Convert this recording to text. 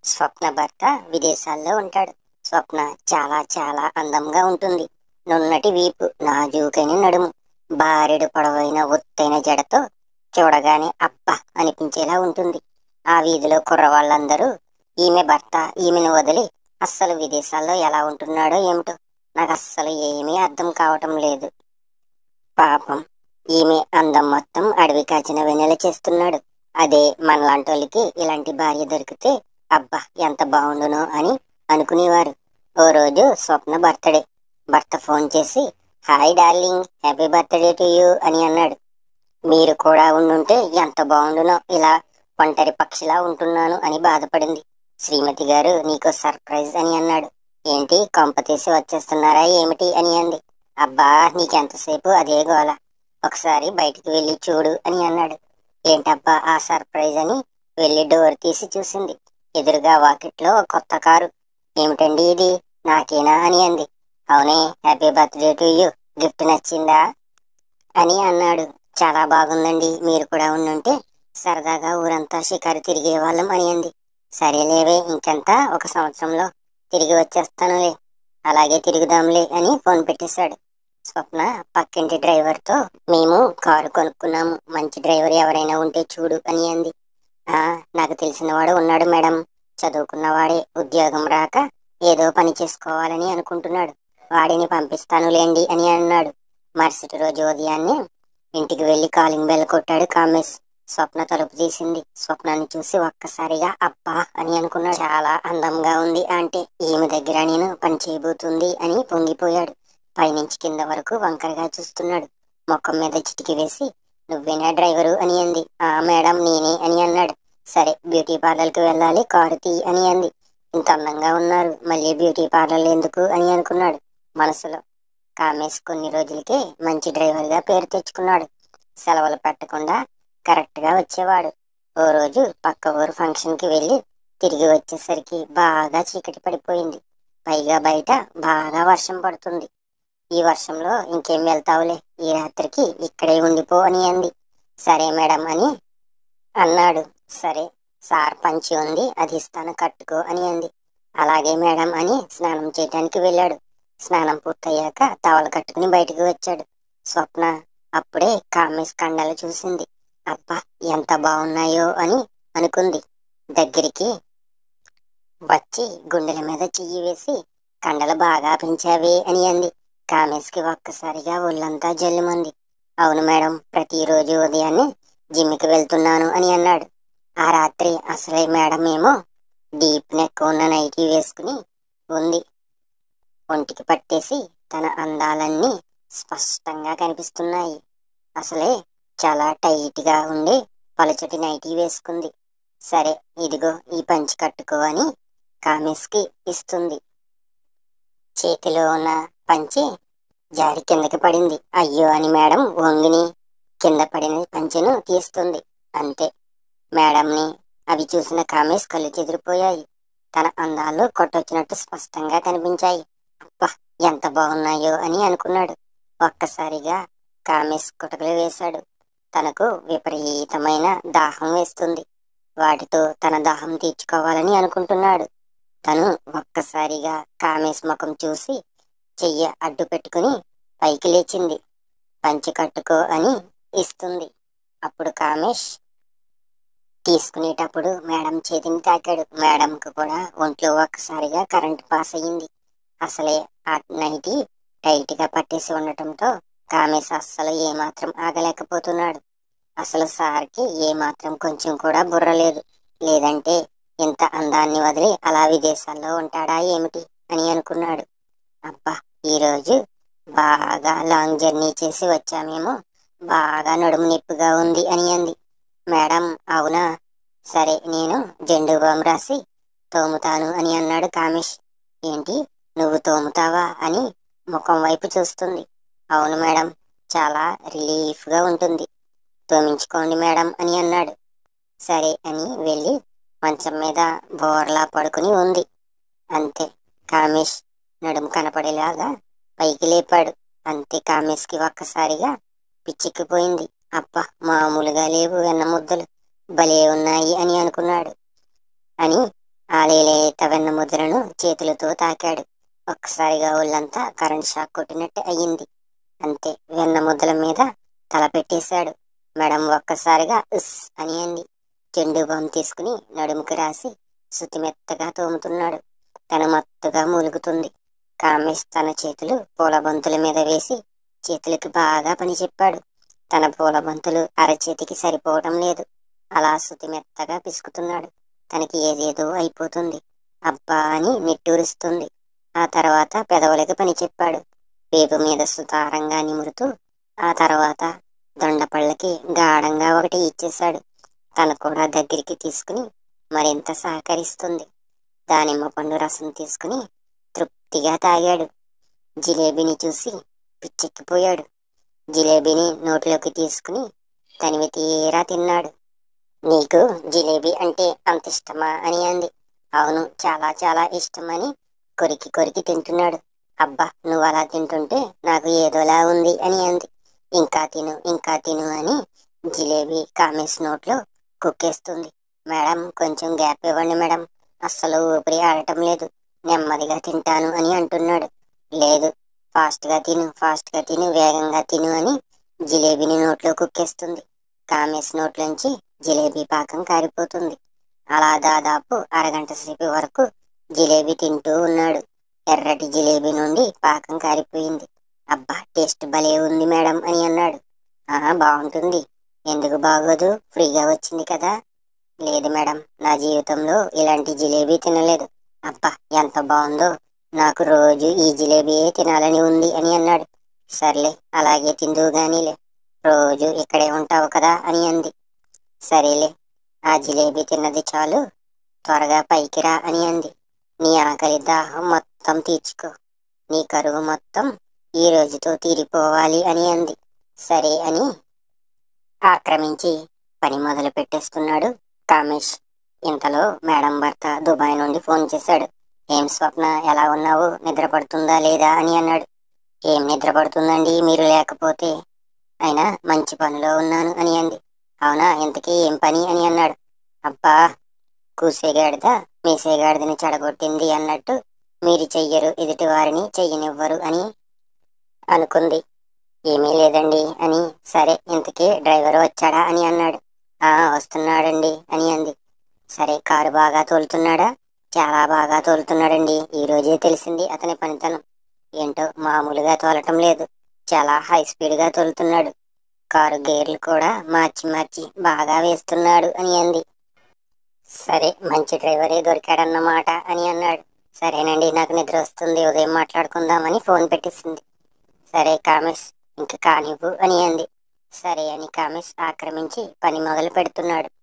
స్వప్న భర్త విదేశాల్లో ఉంటాడు స్వప్న చాలా చాలా అందంగా ఉంటుంది నున్నటి వీపు నాజూకైన నడుము బారెడు పొడవైన ఒత్తైన జడతో చూడగానే అప్ప అనిపించేలా ఉంటుంది ఆ వీధిలో కుర్రవాళ్ళందరూ ఈమె భర్త ఈమెను వదిలి అస్సలు విదేశాల్లో ఎలా ఉంటున్నాడో ఏమిటో నాకు అస్సలు ఏమీ అర్థం కావటం లేదు పాపం ఈమె అందం మొత్తం అడవి కాచిన వెన్నెల చేస్తున్నాడు అదే మనలాంటోళ్ళకి ఇలాంటి భార్య దొరికితే అబ్బా ఎంత బాగుండునో అని అనుకునేవారు ఓ రోజు స్వప్న బర్త్డే భర్త ఫోన్ చేసి hi darling happy birthday to you అని అన్నాడు మీరు కూడా ఉండుంటే ఎంత బాగుండునో ఇలా ఒంటరి పక్షిలా ఉంటున్నాను అని బాధపడింది శ్రీమతి గారు నీకో సర్ప్రైజ్ అని అన్నాడు ఏంటి కొంప తీసి వచ్చేస్తున్నారా ఏమిటి అని అంది అబ్బా నీకెంతసేపు అదే గోల ఒకసారి బయటికి వెళ్ళి చూడు అని అన్నాడు ఏంటబ్బా ఆ సర్ప్రైజ్ అని వెళ్ళి డోర్ తీసి చూసింది ఎదురుగా వాకిట్లో ఒక కొత్త కారు ఏమిటండి ఇది నాకేనా అని అంది అవునే happy birthday to you gift నచ్చిందా అని అన్నాడు చాలా బాగుందండి మీరు కూడా ఉండుంటే సరదాగా ఊరంతా షికారు తిరిగే వాళ్ళం అని అంది సరేలేవే ఇంకెంత ఒక సంవత్సరంలో తిరిగి వచ్చేస్తానులే అలాగే తిరుగుదాంలే అని ఫోన్ పెట్టేశాడు స్వప్న పక్కింటి డ్రైవర్తో మేము కారు కొనుక్కున్నాము మంచి డ్రైవర్ ఎవరైనా ఉంటే చూడు అని అంది ఆ నాకు తెలిసినవాడు ఉన్నాడు మేడం చదువుకున్నవాడే ఉద్యోగం రాక ఏదో పని చేసుకోవాలని అనుకుంటున్నాడు వాడిని పంపిస్తానులేండి అని అన్నాడు మరుసటి రోజు ఉదయాన్నే ఇంటికి వెళ్లి కాలింగ్ బెల్ కొట్టాడు కామేశ్ స్వప్న తలుపు తీసింది స్వప్నాన్ని చూసి ఒక్కసారిగా అబ్బా అని అనుకున్నాడు చాలా అందంగా ఉంది అంటే ఈమె దగ్గర నేను పని చేయబోతుంది అని పొంగిపోయాడు పైనుంచి కింద వరకు వంకరగా చూస్తున్నాడు మొక్కం మీద చిటికి వేసి నువ్వేనా డ్రైవరు అని అంది ఆ మేడం నేనే అని అన్నాడు సరే బ్యూటీ పార్లర్కి వెళ్ళాలి కారు తీ అని అంది ఇంత అందంగా ఉన్నారు మళ్ళీ బ్యూటీ పార్లర్ ఎందుకు అని అనుకున్నాడు మనసులో కామేశ్ కొన్ని రోజులకే మంచి డ్రైవర్గా పేరు తెచ్చుకున్నాడు సెలవులు పెట్టకుండా కరెక్ట్గా వచ్చేవాడు ఓ రోజు పక్క ఊరు ఫంక్షన్కి వెళ్ళి తిరిగి వచ్చేసరికి బాగా చీకటి పడిపోయింది పైగా బయట బాగా వర్షం పడుతుంది ఈ వర్షంలో ఇంకేం వెళ్తావులే ఈ రాత్రికి ఇక్కడే ఉండిపో అని అంది సరే మేడం అని అన్నాడు సరే సార్ పంచి ఉంది అది ఇస్తాను కట్టుకో అని అంది అలాగే మేడం అని స్నానం చేయడానికి వెళ్ళాడు స్నానం పూర్తయ్యాక తవలు కట్టుకుని బయటికి వచ్చాడు స్వప్న అప్పుడే కామేశ్ కండలు చూసింది అబ్బా ఎంత బాగున్నాయో అని అనుకుంది దగ్గరికి వచ్చి గుండెల మీద చెయ్యి వేసి కండలు బాగా పెంచావే అని అంది కామేశ్కి ఒక్కసారిగా ఒళ్ళంతా జల్లుమంది అవును మేడం ప్రతిరోజు ఉదయాన్నే జిమ్కి వెళ్తున్నాను అని అన్నాడు ఆ రాత్రి అసలే మేడం ఏమో డీప్ నెక్ ఉన్న నైటీ వేసుకుని ఉంది ఒంటికి పట్టేసి తన అందాలన్నీ స్పష్టంగా కనిపిస్తున్నాయి అసలే చాలా టైట్గా ఉండి పలుచటి నైటీ వేసుకుంది సరే ఇదిగో ఈ పంచి కట్టుకో అని కామేశ్కి ఇస్తుంది చేతిలో ఉన్న పంచి జారి కిందకి పడింది అయ్యో అని మేడం వంగిని కింద పడిన పంచెను తీస్తుంది అంతే మేడంని అవి చూసిన కామేశ్ కళ్ళు చెదిరిపోయాయి తన అందాలు కొట్టొచ్చినట్టు స్పష్టంగా కనిపించాయి అబ్బా ఎంత బాగున్నాయో అని అనుకున్నాడు ఒక్కసారిగా కామేశ్ కుటకలు వేశాడు తనకు విపరీతమైన దాహం వేస్తుంది వాటితో తన దాహం తీర్చుకోవాలని అనుకుంటున్నాడు తను ఒక్కసారిగా కామేశ్ ముఖం చూసి చెయ్యి అడ్డు పెట్టుకుని పైకి లేచింది పంచి కట్టుకో అని ఇస్తుంది అప్పుడు కామేష్ తీసుకునేటప్పుడు మేడం చేతిని తాకాడు మేడంకు కూడా ఒంట్లో ఒక్కసారిగా కరెంట్ పాస్ అయ్యింది అసలే ఆ నైటి టైట్గా పట్టేసి ఉండటంతో కామేశ్ అస్సలు ఏమాత్రం ఆగలేకపోతున్నాడు అసలు సార్కి ఏమాత్రం కొంచెం కూడా బుర్ర లేదు లేదంటే ఇంత అందాన్ని వదిలి అలా విదేశాల్లో ఉంటాడా ఏమిటి అని అనుకున్నాడు అబ్బా ఈరోజు బాగా లాంగ్ జర్నీ చేసి వచ్చామేమో బాగా నడుము నొప్పిగా ఉంది అని అంది మేడం అవునా సరే నేను జెండు బామ్ రాసి తోముతాను అని అన్నాడు కామేష్ ఏంటి నువ్వు తోముతావా అని ముఖం వైపు చూస్తుంది అవును మేడం చాలా రిలీఫ్గా ఉంటుంది తోమించుకోండి మేడం అని అన్నాడు సరే అని వెళ్ళి మంచం మీద బోర్లా పడుకుని ఉంది అంతే కామేష్ నడుము కనపడేలాగా పైకి లేపాడు అంతే కామేష్కి ఒక్కసారిగా పిచ్చెక్కిపోయింది అప్ప మామూలుగా లేవు వెన్న ముద్దలు భలే ఉన్నాయి అని అనుకున్నాడు అని ఆ లేత వెన్న ముద్రను చేతులతో తాకాడు ఒక్కసారిగా ఒళ్ళంతా కరెంట్ షాక్ కొట్టినట్టు అయ్యింది అంతే వెన్న ముద్దల మీద తల పెట్టేశాడు మేడం ఒక్కసారిగా ఉస్ అని అంది చెండు బాంబు తీసుకుని నడుముకి రాసి శుతి మెత్తగా తోముతున్నాడు తన మత్తుగా మూలుగుతుంది కామేష్ తన చేతులు పూల బంతుల మీద వేసి చేతులకి బాగా పని చెప్పాడు తన పూల బంతులు అరచేతికి సరిపోవటం లేదు అలా శుతి మెత్తగా పిసుకుతున్నాడు తనకి ఏదేదో అయిపోతుంది అబ్బా అని నిట్టూరుస్తుంది ఆ తర్వాత పెదవులకి పని చెప్పాడు పేపు మీద సుతారంగా నిమురుతూ ఆ తర్వాత దొండపళ్ళకి గాఢంగా ఒకటి ఇచ్చేశాడు తను కూడా దగ్గరికి తీసుకుని మరింత సహకరిస్తుంది దానిమ్మ పండు రసం తీసుకుని తృప్తిగా తాగాడు జిలేబీని చూసి పిచ్చెక్కిపోయాడు జిలేబీని నోట్లోకి తీసుకుని తనివి తీరా తిన్నాడు నీకు జిలేబీ అంటే అంత ఇష్టమా అని అంది అవును చాలా చాలా ఇష్టమని కొరికి కొరికి తింటున్నాడు అబ్బా నువ్వు అలా తింటుంటే నాకు ఏదోలా ఉంది అని అంది ఇంకా తిను ఇంకా తిను అని జిలేబీ కామేష్ నోట్లో కుక్కేస్తుంది మేడం కొంచెం గ్యాప్ ఇవ్వండి మేడం అస్సలు ఊపిరి ఆడటం లేదు నెమ్మదిగా తింటాను అని అంటున్నాడు లేదు ఫాస్ట్గా తిను ఫాస్ట్గా తిను వేగంగా తిను అని జిలేబీని నోట్లో కుక్కేస్తుంది కామేష్ నోట్లోంచి జిలేబీ పాకం కారిపోతుంది అలా దాదాపు అరగంట సేపు వరకు జిలేబీ తింటూ ఉన్నాడు ఎర్రటి జిలేబీ నుండి పాకం కారిపోయింది అబ్బా టేస్ట్ భలే ఉంది మేడం అని అన్నాడు ఆహా బాగుంటుంది ఎందుకు బాగోదు ఫ్రీగా వచ్చింది కదా లేదు మేడం నా జీవితంలో ఇలాంటి జిలేబీ తినలేదు అబ్బా ఎంత బాగుందో నాకు రోజు ఈ జిలేబీయే తినాలని ఉంది అని అన్నాడు సర్లే అలాగే తిందువు గానీలే రోజు ఇక్కడే ఉంటావు కదా అని అంది సరేలే ఆ జిలేబీ తిన్నది చాలు త్వరగా పైకి రా అని అంది నీ ఆకలి దాహం మొత్తం తీర్చుకో నీ కరువు మొత్తం ఈ రోజుతో తీరిపోవాలి అని అంది సరే అని ఆక్రమించి పని మొదలు పెట్టేస్తున్నాడు కామేష్ ఇంతలో మేడం భర్త దుబాయ్ నుండి ఫోన్ చేశాడు ఏం స్వప్న ఎలా ఉన్నావు నిద్ర పడుతుందా లేదా అని అన్నాడు ఏం నిద్ర పడుతుందండి మీరు లేకపోతే అయినా మంచి పనిలో ఉన్నాను అని అంది అవునా ఇంతకీ ఏం పని అని అన్నాడు అబ్బా కూసేగాడిద మీసేగాడిదని చెడగొట్టింది అన్నట్టు మీరు చెయ్యరు ఎదుటి వారిని చెయ్యనివ్వరు అని అనుకుంది ఏమీ లేదండి అని సరే ఇంతకీ డ్రైవర్ వచ్చాడా అని అన్నాడు ఆ వస్తున్నాడండి అని అంది సరే కారు బాగా తోలుతున్నాడా చాలా బాగా తోలుతున్నాడండి ఈ రోజే తెలిసింది అతని పనితనం ఏంటో మామూలుగా తోలటం లేదు చాలా హై స్పీడ్గా తోలుతున్నాడు కారు గేర్లు కూడా మార్చి మార్చి బాగా వేస్తున్నాడు అని అంది సరే మంచి డ్రైవరే దొరికాడన్నమాట అని అన్నాడు సరేనండి నాకు నిద్ర వస్తుంది ఉదయం మాట్లాడుకుందామని ఫోన్ పెట్టేసింది సరే కామేష్ ఇంక కానివ్వు అని అంది సరే అని కామేష్ ఆక్రమించి పని మొదలు పెడుతున్నాడు